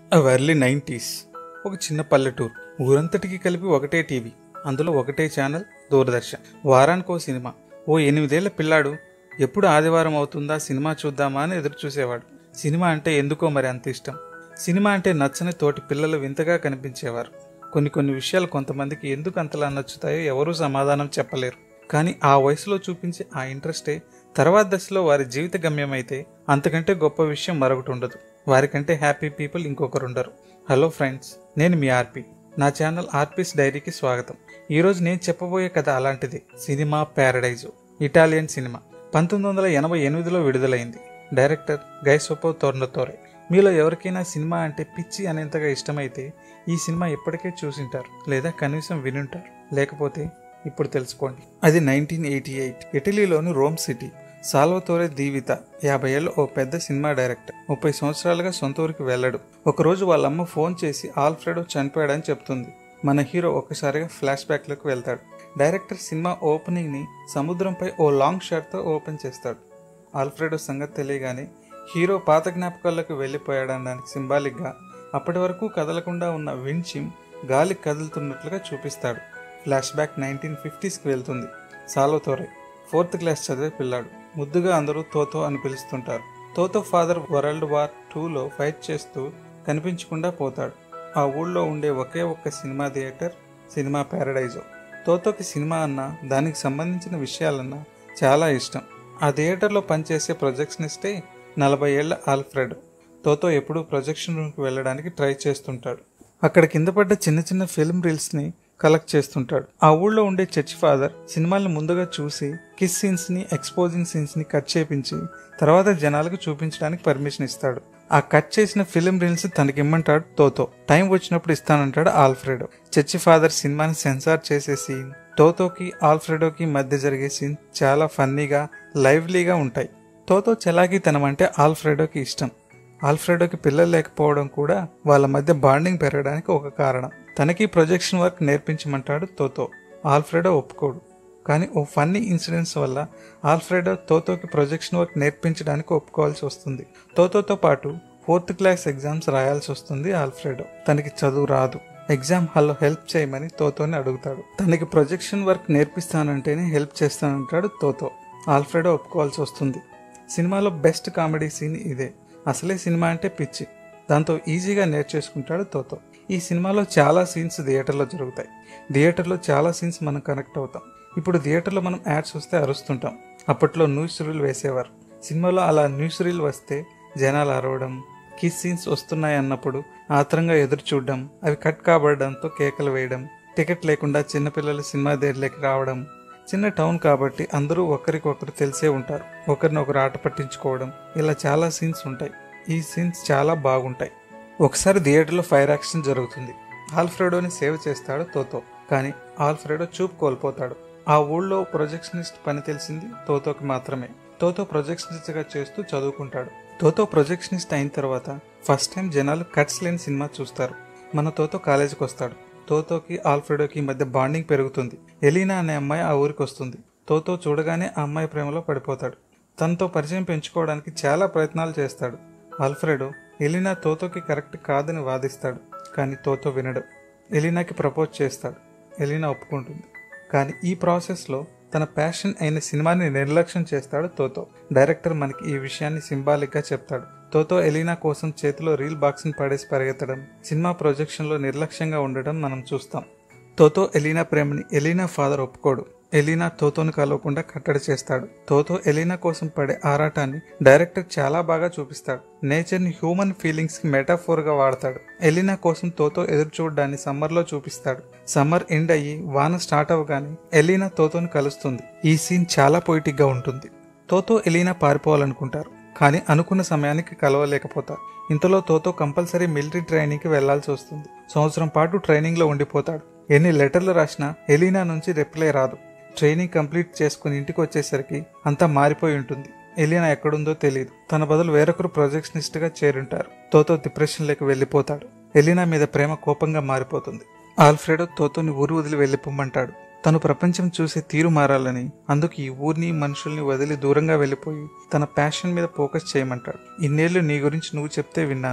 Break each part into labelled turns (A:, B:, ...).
A: అవి early nineties ఒక చిన్న పల్లెటూరు ఊరంతటికి కలిపి ఒకటే టీవీ అందులో ఒకటే ఛానల్ దూరదర్శన్ వారానికో సినిమా ఓ ఎనిమిదేళ్ల పిల్లాడు ఎప్పుడు ఆదివారం అవుతుందా సినిమా చూద్దామా అని ఎదురు చూసేవాడు సినిమా అంటే ఎందుకో మరి అంత ఇష్టం సినిమా అంటే నచ్చని తోటి పిల్లలు వింతగా కనిపించేవారు కొన్ని కొన్ని విషయాలు కొంతమందికి ఎందుకు అంతలా నచ్చుతాయో ఎవరూ సమాధానం చెప్పలేరు కానీ ఆ వయసులో చూపించే ఆ ఇంట్రెస్టే తర్వాత దశలో వారి జీవిత గమ్యమైతే అంతకంటే గొప్ప విషయం మరొకటి ఉండదు వారికంటే హ్యాపీ పీపుల్ ఇంకొకరు ఉండరు హలో ఫ్రెండ్స్ నేను మీ ఆర్పి నా ఛానల్ ఆర్పీస్ డైరీకి స్వాగతం ఈరోజు నేను చెప్పబోయే కథ అలాంటిది సినిమా ప్యారడైజు ఇటాలియన్ సినిమా పంతొమ్మిది వందల ఎనభై ఎనిమిదిలో విడుదలైంది డైరెక్టర్ గైసోపో తోర్నతోరే మీలో ఎవరికైనా సినిమా అంటే పిచ్చి అనేంతగా ఇష్టమైతే ఈ సినిమా ఇప్పటికే చూసింటారు లేదా కనీసం వినుంటారు లేకపోతే ఇప్పుడు తెలుసుకోండి అది నైన్టీన్ ఎయిటీ ఎయిట్ ఇటలీలోని రోమ్ సిటీ సాల్వతోరే దీవిత యాభై ఏళ్ళ ఓ పెద్ద సినిమా డైరెక్టర్ ముప్పై సంవత్సరాలుగా సొంత ఊరికి వెళ్ళడు ఒకరోజు వాళ్ళమ్మ ఫోన్ చేసి ఆల్ఫ్రెడో చనిపోయాడని చెప్తుంది మన హీరో ఒక్కసారిగా ఫ్లాష్ బ్యాక్లోకి వెళ్తాడు డైరెక్టర్ సినిమా ఓపెనింగ్ని సముద్రంపై ఓ లాంగ్ షాట్తో ఓపెన్ చేస్తాడు ఆల్ఫ్రెడో సంగతి తెలియగానే హీరో పాత జ్ఞాపకాల్లోకి వెళ్ళిపోయాడనడానికి సింబాలిక్గా అప్పటి వరకు కదలకుండా ఉన్న వించిమ్ గాలి కదులుతున్నట్లుగా చూపిస్తాడు ఫ్లాష్ బ్యాక్ నైన్టీన్ ఫిఫ్టీస్కి వెళ్తుంది సాలోతోరే ఫోర్త్ క్లాస్ చదివే పిల్లాడు ముద్దుగా అందరూ తోతో అని పిలుస్తుంటారు తోతో ఫాదర్ వరల్డ్ వార్ టూలో ఫైట్ చేస్తూ కనిపించకుండా పోతాడు ఆ ఊళ్ళో ఉండే ఒకే ఒక్క సినిమా థియేటర్ సినిమా ప్యారడైజో తోతోకి సినిమా అన్నా దానికి సంబంధించిన విషయాలన్నా చాలా ఇష్టం ఆ థియేటర్లో పనిచేసే ప్రొజెక్షనిస్టే నలభై ఏళ్ల ఆల్ఫ్రెడ్ తోతో ఎప్పుడూ ప్రొజెక్షన్ రూమ్కి వెళ్ళడానికి ట్రై చేస్తుంటాడు అక్కడ కింద పడ్డ చిన్న చిన్న ఫిల్మ్ రీల్స్ని కలెక్ట్ చేస్తుంటాడు ఆ ఊళ్ళో ఉండే చర్చ్ ఫాదర్ సినిమాలను ముందుగా చూసి కిస్ సీన్స్ని ఎక్స్పోజింగ్ సీన్స్ని కట్ చేపించి తర్వాత జనాలకు చూపించడానికి పర్మిషన్ ఇస్తాడు ఆ కట్ చేసిన ఫిలిం రీల్స్ తనకి ఇమ్మంటాడు తోతో టైం వచ్చినప్పుడు ఇస్తానంటాడు ఆల్ఫ్రెడో చర్చి ఫాదర్ సినిమాని సెన్సార్ చేసే సీన్ తోతోకి ఆల్ఫ్రెడోకి మధ్య జరిగే సీన్ చాలా ఫన్నీగా లైవ్లీగా ఉంటాయి తోతో చలాకీతనం అంటే ఆల్ఫ్రెడోకి ఇష్టం ఆల్ఫ్రెడోకి పిల్లలు లేకపోవడం కూడా వాళ్ళ మధ్య బాండింగ్ పెరగడానికి ఒక కారణం తనకి ప్రొజెక్షన్ వర్క్ నేర్పించమంటాడు తోతో ఆల్ఫ్రెడో ఒప్పుకోడు కానీ ఓ ఫన్నీ ఇన్సిడెంట్స్ వల్ల ఆల్ఫ్రెడో తోతోకి ప్రొజెక్షన్ వర్క్ నేర్పించడానికి ఒప్పుకోవాల్సి వస్తుంది తోతోతో పాటు ఫోర్త్ క్లాస్ ఎగ్జామ్స్ రాయాల్సి వస్తుంది ఆల్ఫ్రెడో తనకి చదువు రాదు ఎగ్జామ్ హాల్లో హెల్ప్ చేయమని తోతోని అడుగుతాడు తనకి ప్రొజెక్షన్ వర్క్ నేర్పిస్తానంటేనే హెల్ప్ చేస్తానంటాడు తోతో ఆల్ఫ్రెడో ఒప్పుకోవాల్సి వస్తుంది సినిమాలో బెస్ట్ కామెడీ సీన్ ఇదే అసలే సినిమా అంటే పిచ్చి దాంతో ఈజీగా నేర్చేసుకుంటాడు తోతో ఈ సినిమాలో చాలా సీన్స్ థియేటర్లో జరుగుతాయి థియేటర్లో చాలా సీన్స్ మనం కనెక్ట్ అవుతాం ఇప్పుడు థియేటర్లో మనం యాడ్స్ వస్తే అరుస్తుంటాం అప్పట్లో న్యూస్ రీల్ వేసేవారు సినిమాలో అలా న్యూస్ రీల్ వస్తే జనాలు అరవడం కిస్ సీన్స్ వస్తున్నాయి అన్నప్పుడు ఆత్రంగా ఎదురు చూడడం అవి కట్ కాబడడంతో కేకలు వేయడం టికెట్ లేకుండా చిన్నపిల్లలు సినిమా థియేటర్లోకి రావడం చిన్న టౌన్ కాబట్టి అందరూ ఒకరికొకరు తెలిసే ఉంటారు ఒకరినొకరు ఆట పట్టించుకోవడం ఇలా చాలా సీన్స్ ఉంటాయి ఈ సీన్స్ చాలా బాగుంటాయి ఒకసారి థియేటర్లో ఫైర్ యాక్షన్ జరుగుతుంది ఆల్ఫ్రెడోని సేవ్ చేస్తాడు తోతో కానీ ఆల్ఫ్రెడో చూపు కోల్పోతాడు ఆ ఊళ్ళో ప్రొజెక్షనిస్ట్ పని తెలిసింది తోతోకి మాత్రమే తోతో ప్రొజెక్షనిస్ట్గా చేస్తూ చదువుకుంటాడు తోతో ప్రొజెక్షనిస్ట్ అయిన తర్వాత ఫస్ట్ టైం జనాలు కట్స్ లేని సినిమా చూస్తారు మన తోతో కాలేజీకి వస్తాడు తోతోకి ఆల్ఫ్రెడోకి మధ్య బాండింగ్ పెరుగుతుంది ఎలీనా అనే అమ్మాయి ఆ ఊరికి వస్తుంది తోతో చూడగానే ఆ అమ్మాయి ప్రేమలో పడిపోతాడు తనతో పరిచయం పెంచుకోవడానికి చాలా ప్రయత్నాలు చేస్తాడు ఆల్ఫ్రెడో ఎలీనా తోతోకి కరెక్ట్ కాదని వాదిస్తాడు కానీ తోతో వినడు ఎలీనాకి ప్రపోజ్ చేస్తాడు ఎలీనా ఒప్పుకుంటుంది కానీ ఈ ప్రాసెస్లో తన ప్యాషన్ అయిన సినిమాని నిర్లక్ష్యం చేస్తాడు తోతో డైరెక్టర్ మనకి ఈ విషయాన్ని సింబాలిక్గా చెప్తాడు తోతో ఎలీనా కోసం చేతిలో రీల్ బాక్స్ని పడేసి పరిగెత్తడం సినిమా ప్రొజెక్షన్లో నిర్లక్ష్యంగా ఉండడం మనం చూస్తాం తోతో ఎలీనా ప్రేమని ఎలీనా ఫాదర్ ఒప్పుకోడు ఎలీనా తోతోని కలవకుండా కట్టడి చేస్తాడు తోతో ఎలీనా కోసం పడే ఆరాటాన్ని డైరెక్టర్ చాలా బాగా చూపిస్తాడు నేచర్ని హ్యూమన్ ఫీలింగ్స్ కి మెటాఫోర్ గా వాడతాడు ఎలీనా కోసం తోతో ఎదురు చూడడాన్ని సమ్మర్ లో చూపిస్తాడు సమ్మర్ ఎండ్ అయ్యి వాన స్టార్ట్ అవ్వగానే ఎలీనా తోతోని కలుస్తుంది ఈ సీన్ చాలా పొయిటిక్ గా ఉంటుంది తోతో ఎలీనా పారిపోవాలనుకుంటారు కానీ అనుకున్న సమయానికి కలవలేకపోతారు ఇంతలో తోతో కంపల్సరీ మిలిటరీ ట్రైనింగ్కి వెళ్లాల్సి వస్తుంది సంవత్సరం పాటు ట్రైనింగ్లో ఉండిపోతాడు ఎన్ని లెటర్లు రాసినా ఎలీనా నుంచి రిప్లై రాదు ట్రైనింగ్ కంప్లీట్ చేసుకుని ఇంటికి వచ్చేసరికి అంతా మారిపోయి ఉంటుంది ఎలీనా ఎక్కడుందో తెలియదు తన బదులు వేరొకరు ప్రొజెక్షనిస్ట్గా చేరుంటారు తోతో డిప్రెషన్లోకి వెళ్ళిపోతాడు ఎలీనా మీద ప్రేమ కోపంగా మారిపోతుంది ఆల్ఫ్రెడో తోతోని ఊరు వదిలి వెళ్ళిపోమ్మంటాడు తను ప్రపంచం చూసే తీరు మారాలని అందుకు ఈ ఊరిని మనుషుల్ని వదిలి దూరంగా వెళ్ళిపోయి తన ప్యాషన్ మీద ఫోకస్ చేయమంటాడు ఇన్నేళ్లు నీ గురించి నువ్వు చెప్తే విన్నాను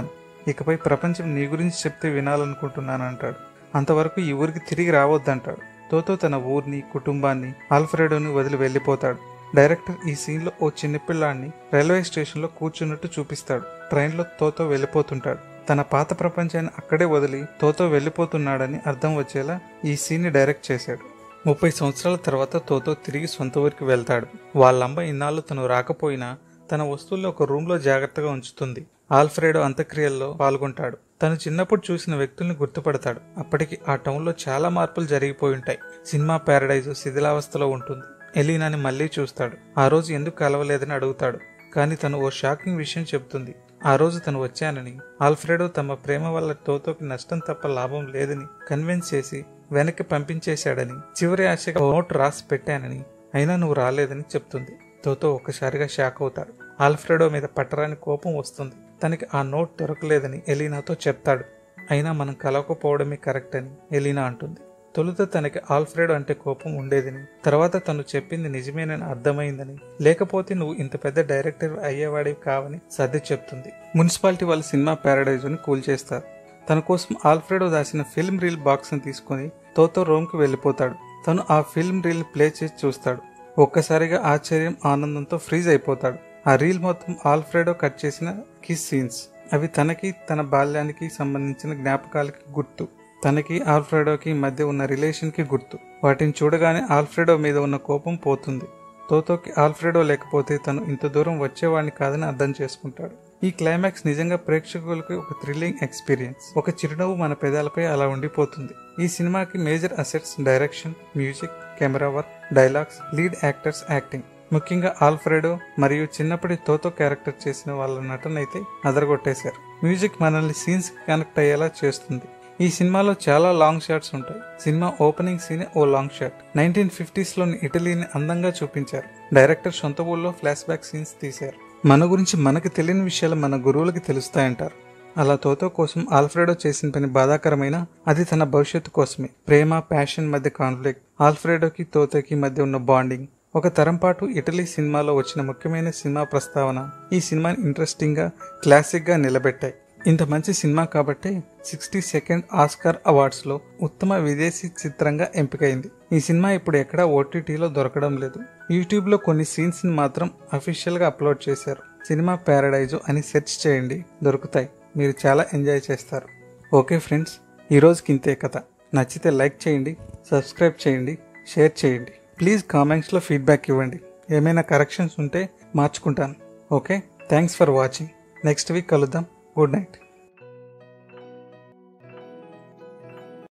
A: ఇకపై ప్రపంచం నీ గురించి చెప్తే వినాలనుకుంటున్నాను అంటాడు అంతవరకు ఈ ఊరికి తిరిగి రావద్దంటాడు తోతో తన ఊరిని కుటుంబాన్ని ఆల్ఫ్రెడోని వదిలి వెళ్ళిపోతాడు డైరెక్టర్ ఈ సీన్లో ఓ చిన్నపిల్లాడిని రైల్వే స్టేషన్లో కూర్చున్నట్టు చూపిస్తాడు ట్రైన్లో తోతో వెళ్ళిపోతుంటాడు తన పాత ప్రపంచాన్ని అక్కడే వదిలి తోతో వెళ్ళిపోతున్నాడని అర్థం వచ్చేలా ఈ సీన్ని డైరెక్ట్ చేశాడు ముప్పై సంవత్సరాల తర్వాత తోతో తిరిగి సొంత ఊరికి వెళ్తాడు వాళ్ళమ్మ ఇన్నాళ్ళు తను రాకపోయినా తన వస్తువుల్ని ఒక రూమ్లో జాగ్రత్తగా ఉంచుతుంది ఆల్ఫ్రెడో అంత్యక్రియల్లో పాల్గొంటాడు తను చిన్నప్పుడు చూసిన వ్యక్తుల్ని గుర్తుపడతాడు అప్పటికి ఆ టౌన్లో చాలా మార్పులు జరిగిపోయి ఉంటాయి సినిమా ప్యారడైజ్ శిథిలావస్థలో ఉంటుంది ఎలీనాని మళ్ళీ చూస్తాడు ఆ రోజు ఎందుకు కలవలేదని అడుగుతాడు కానీ తను ఓ షాకింగ్ విషయం చెబుతుంది ఆ రోజు తను వచ్చానని ఆల్ఫ్రెడో తమ ప్రేమ వల్ల తోతోకి నష్టం తప్ప లాభం లేదని కన్విన్స్ చేసి వెనక్కి పంపించేశాడని చివరి ఆశగా ఓ నోట్ రాసి పెట్టానని అయినా నువ్వు రాలేదని చెప్తుంది తోతో ఒక్కసారిగా షాక్ అవుతాడు ఆల్ఫ్రెడో మీద పట్టరాని కోపం వస్తుంది తనకి ఆ నోట్ దొరకలేదని ఎలీనాతో చెప్తాడు అయినా మనం కలవకపోవడమే కరెక్ట్ అని ఎలీనా అంటుంది తొలుత తనకి ఆల్ఫ్రెడో అంటే కోపం ఉండేదని తర్వాత తను చెప్పింది నిజమేనని అర్థమైందని లేకపోతే నువ్వు ఇంత పెద్ద డైరెక్టర్ అయ్యేవాడివి కావని సర్ది చెప్తుంది మున్సిపాలిటీ వాళ్ళు సినిమా ప్యారడైజ్ ని కూల్చేస్తారు తన కోసం ఆల్ఫ్రెడో దాచిన ఫిల్మ్ రీల్ బాక్స్ ని తీసుకుని తోతో రోమ్ కి వెళ్ళిపోతాడు తను ఆ ఫిల్మ్ రీల్ ప్లే చేసి చూస్తాడు ఒక్కసారిగా ఆశ్చర్యం ఆనందంతో ఫ్రీజ్ అయిపోతాడు ఆ రీల్ మొత్తం ఆల్ఫ్రెడో కట్ చేసిన కిస్ సీన్స్ అవి తనకి తన బాల్యానికి సంబంధించిన జ్ఞాపకాలకి గుర్తు తనకి ఆల్ఫ్రెడోకి మధ్య ఉన్న రిలేషన్కి గుర్తు వాటిని చూడగానే ఆల్ఫ్రెడో మీద ఉన్న కోపం పోతుంది తోతోకి ఆల్ఫ్రెడో లేకపోతే తను ఇంత దూరం వచ్చేవాడిని కాదని అర్థం చేసుకుంటాడు ఈ క్లైమాక్స్ నిజంగా ప్రేక్షకులకు ఒక థ్రిల్లింగ్ ఎక్స్పీరియన్స్ ఒక చిరునవ్వు మన పెదాలపై అలా ఉండిపోతుంది ఈ సినిమాకి major assets direction music camera work dialogues lead actors acting ముఖ్యంగా ఆల్ఫ్రెడో మరియు చిన్నప్పటి తోతో క్యారెక్టర్ చేసిన వాళ్ళ నటన అయితే అదరగొట్టేశారు మ్యూజిక్ మనల్ని సీన్స్ కనెక్ట్ అయ్యేలా చేస్తుంది ఈ సినిమాలో చాలా లాంగ్ షాట్స్ ఉంటాయి సినిమా ఓపెనింగ్ సీన్ ఓ లాంగ్ షాట్ నైన్టీన్ ఫిఫ్టీస్ లోని ఇటలీని అందంగా చూపించారు డైరెక్టర్ సొంత ఊళ్ళో ఫ్లాష్ బ్యాక్ సీన్స్ తీశారు మన గురించి మనకు తెలియని విషయాలు మన గురువులకి తెలుస్తాయంటారు అలా తోతో కోసం ఆల్ఫ్రెడో చేసిన పని బాధాకరమైన అది తన భవిష్యత్తు కోసమే ప్రేమ ప్యాషన్ మధ్య కాన్ఫ్లిక్ట్ ఆల్ఫ్రెడోకి తోతోకి మధ్య ఉన్న బాండింగ్ ఒక తరం పాటు ఇటలీ సినిమాలో వచ్చిన ముఖ్యమైన సినిమా ప్రస్తావన ఈ సినిమాని ఇంట్రెస్టింగ్ గా క్లాసిక్ గా నిలబెట్టాయి ఇంత మంచి సినిమా కాబట్టి సిక్స్టీ సెకండ్ ఆస్కార్ అవార్డ్స్ లో ఉత్తమ విదేశీ చిత్రంగా ఎంపికైంది ఈ సినిమా ఇప్పుడు ఎక్కడా ఓటీటీలో దొరకడం లేదు యూట్యూబ్ లో కొన్ని సీన్స్ ని మాత్రం అఫీషియల్ గా అప్లోడ్ చేశారు సినిమా ప్యారడైజు అని సెర్చ్ చేయండి దొరుకుతాయి మీరు చాలా ఎంజాయ్ చేస్తారు ఓకే ఫ్రెండ్స్ ఈ రోజుకి ఇంతే కథ నచ్చితే లైక్ చేయండి సబ్స్క్రైబ్ చేయండి షేర్ చేయండి ప్లీజ్ కామెంట్స్లో ఫీడ్బ్యాక్ ఇవ్వండి ఏమైనా కరెక్షన్స్ ఉంటే మార్చుకుంటాను okay thanks for watching next week కలుద్దాం గుడ్ నైట్